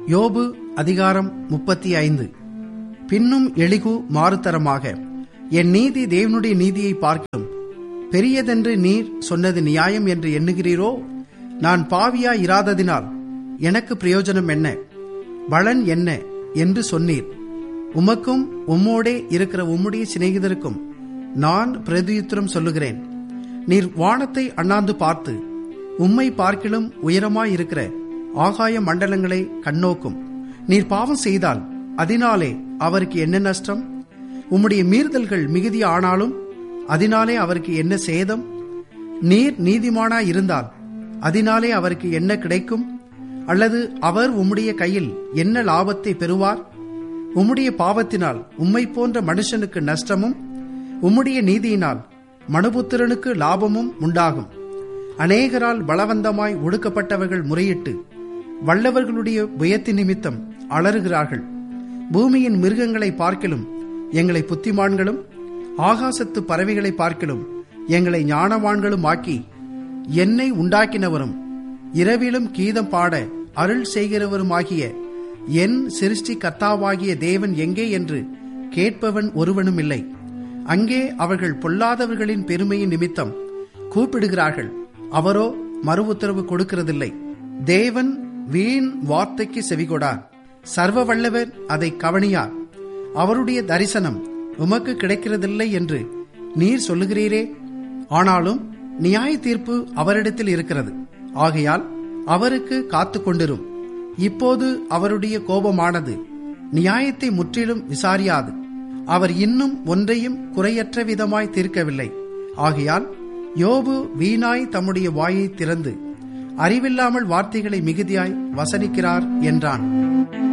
யோபு அதிகாரம் முப்பத்தி ஐந்து பின்னும் எளிகு மாறுதரமாக என் நீதி தேவனுடைய நீதியை பார்க்கிலும் பெரியதென்று நீர் சொன்னது நியாயம் என்று எண்ணுகிறீரோ நான் பாவியா இராததினால் எனக்கு பிரயோஜனம் என்ன பலன் என்ன என்று சொன்னீர் உமக்கும் உம்மோடே இருக்கிற உம்முடைய சிநேகிதருக்கும் நான் பிரதியுத்தரம் சொல்லுகிறேன் நீர் வானத்தை அண்ணாந்து பார்த்து உம்மை பார்க்கிலும் உயரமாயிருக்கிற ஆகாய மண்டலங்களை கண்ணோக்கும் நீர் பாவம் செய்தால் அதனாலே அவருக்கு என்ன நஷ்டம் உம்முடைய மீறுதல்கள் மிகுதி ஆனாலும் அதனாலே அவருக்கு என்ன சேதம் நீர் நீதிமானாய் இருந்தால் அதனாலே அவருக்கு என்ன கிடைக்கும் அல்லது அவர் உம்முடைய கையில் என்ன லாபத்தை பெறுவார் உம்முடைய பாவத்தினால் உம்மை போன்ற மனுஷனுக்கு நஷ்டமும் உம்முடைய நீதியினால் மனுபுத்திரனுக்கு லாபமும் உண்டாகும் அநேகரால் பலவந்தமாய் ஒடுக்கப்பட்டவர்கள் முறையிட்டு வல்லவர்களுடைய புயத்தி நிமித்தம் அலறுகிறார்கள் பூமியின் மிருகங்களை பார்க்கிலும் எங்களை புத்திமான்களும் ஆகாசத்து பறவைகளை பார்க்கிலும் எங்களை ஞானவான்களும் ஆக்கி என்னை உண்டாக்கினவரும் இரவிலும் கீதம் பாட அருள் செய்கிறவருமாகிய என் சிருஷ்டி கர்த்தாவாகிய தேவன் எங்கே என்று கேட்பவன் ஒருவனும் இல்லை அங்கே அவர்கள் பொல்லாதவர்களின் பெருமையின் நிமித்தம் கூப்பிடுகிறார்கள் அவரோ மறு உத்தரவு கொடுக்கிறதில்லை தேவன் வீண் வார்த்தைக்கு செவிகொடார் சர்வ வல்லவர் அதை கவனியார் அவருடைய தரிசனம் உமக்கு கிடைக்கிறதில்லை என்று நீர் சொல்லுகிறீரே ஆனாலும் நியாய தீர்ப்பு அவரிடத்தில் இருக்கிறது ஆகையால் அவருக்கு காத்து கொண்டிரும் இப்போது அவருடைய கோபமானது நியாயத்தை முற்றிலும் விசாரியாது அவர் இன்னும் ஒன்றையும் குறையற்ற விதமாய் தீர்க்கவில்லை ஆகையால் யோபு வீணாய் தம்முடைய வாயை திறந்து அறிவில்லாமல் வார்த்தைகளை மிகுதியாய் வசனிக்கிறார் என்றான்